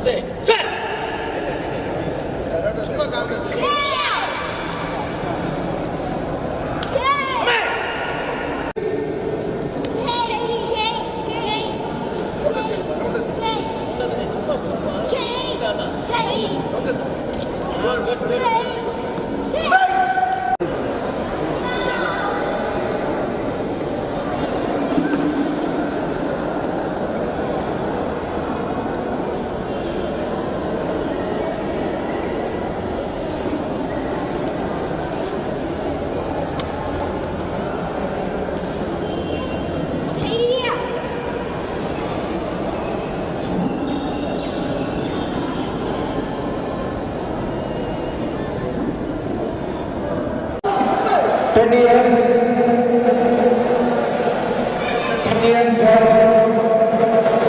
Ten years. Ten years girls.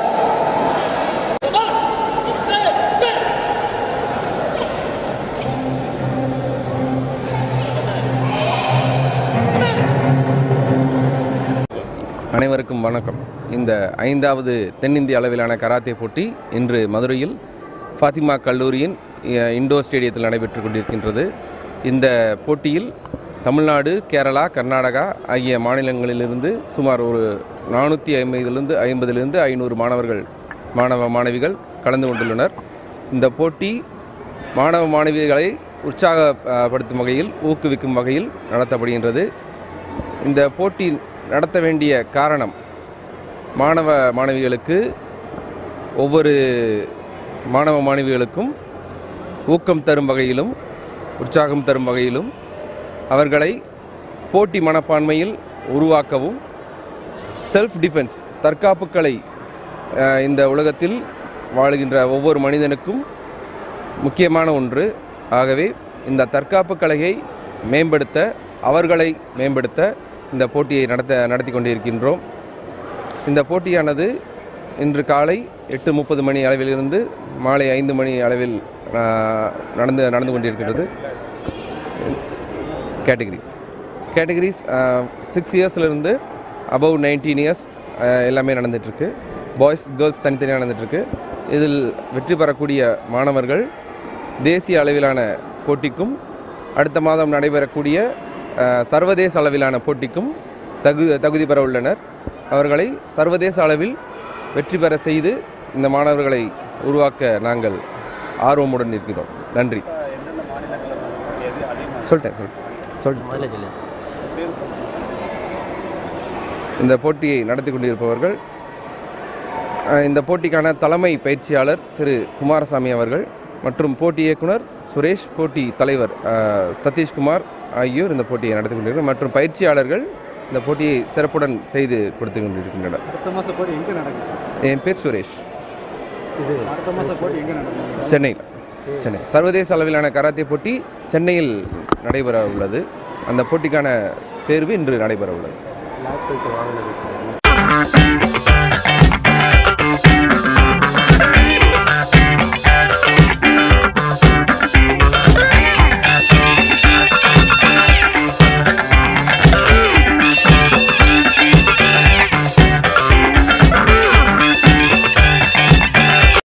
அனைவருக்கும் வணக்கம் இந்த ஐந்தாவது தென்னிந்திய அளவிலான கராத்தே போட்டி இன்று மதுரையில் ஃபாத்திமா கல்லூரியின் அஹ், இண்டோர் ஸ்டேடியத்தில் நடைபெற்று கொண்டிருக்கின்றது இந்த போட்டியில் தமிழ்நாடு கேரளா கர்நாடகா ஆகிய மாநிலங்களிலிருந்து சுமார் ஒரு நானூற்றி ஐம்பதிலிருந்து ஐம்பதிலிருந்து ஐநூறு மாணவர்கள் மாணவ மாணவிகள் கலந்து கொண்டுள்ளனர் இந்த போட்டி மாணவ மாணவிகளை உற்சாகப்படுத்தும் வகையில் ஊக்குவிக்கும் வகையில் நடத்தப்படுகின்றது இந்த போட்டி நடத்த வேண்டிய காரணம் மாணவ மாணவிகளுக்கு ஒவ்வொரு மாணவ மாணவிகளுக்கும் ஊக்கம் தரும் வகையிலும் உற்சாகம் தரும் வகையிலும் அவர்களை போட்டி மனப்பான்மையில் உருவாக்கவும் செல்ஃப் டிஃபென்ஸ் தற்காப்பு கலை அஹ், இந்த உலகத்தில் வாழுகின்ற ஒவ்வொரு மனிதனுக்கும் முக்கியமான ஒன்று ஆகவே இந்த தற்காப்பு கலையை மேம்படுத்த அவர்களை மேம்படுத்த இந்த போட்டியை நடத்த நடத்தி கொண்டிருக்கின்றோம் இந்த போட்டியானது இன்று காலை எட்டு முப்பது மணி அளவிலிருந்து மாலை ஐந்து மணி அளவில் ஆஹ், நடந்து நடந்து கொண்டிருக்கிறது கேட்டகரிஸ் கேட்டகரிஸ் சிக்ஸ் இயர்ஸ்லேருந்து அபவ் நைன்டீன் இயர்ஸ் எல்லாமே நடந்துகிட்ருக்கு பாய்ஸ் கேர்ள்ஸ் தனித்தனியாக நடந்துகிட்ருக்கு இதில் வெற்றி பெறக்கூடிய மாணவர்கள் தேசிய அளவிலான போட்டிக்கும் அடுத்த மாதம் நடைபெறக்கூடிய அஹ், சர்வதேச அளவிலான போட்டிக்கும் தகு தகுதி பெற உள்ளனர் அவர்களை சர்வதேச அளவில் வெற்றி பெற செய்து இந்த மாணவர்களை உருவாக்க நாங்கள் ஆர்வமுடன் இருக்கிறோம் நன்றி சொல்லிட்டேன் சொல்லிட்டேன் சொல்லிட்டேன் இந்த போட்டியை நடத்தி கொண்டிருப்பவர்கள் அஹ், இந்த போட்டிக்கான தலைமை பயிற்சியாளர் திரு குமாரசாமி அவர்கள் மற்றும் போட்டி இயக்குனர் சுரேஷ் போட்டி தலைவர் அஹ், சதீஷ்குமார் ஆகியோர் இந்த போட்டியை நடத்தி கொண்டிருக்கிறார் மற்றும் பயிற்சியாளர்கள் இந்த போட்டியை சிறப்புடன் செய்து கொடுத்து கொண்டிருக்கின்றனர் அடுத்த மாத போட்டி எங்கே நடக்குது என் பேர் சுரேஷ் அடுத்த மாத போட்டி எங்கே நடக்குது சென்னையில் சென்னை சர்வதேச அளவிலான கராத்தே போட்டி சென்னையில் நடைபெற உள்ளது அந்த போட்டிக்கான தேர்வு இன்று நடைபெற உள்ளது லாக் போயிட்டு வாங்கினது சார்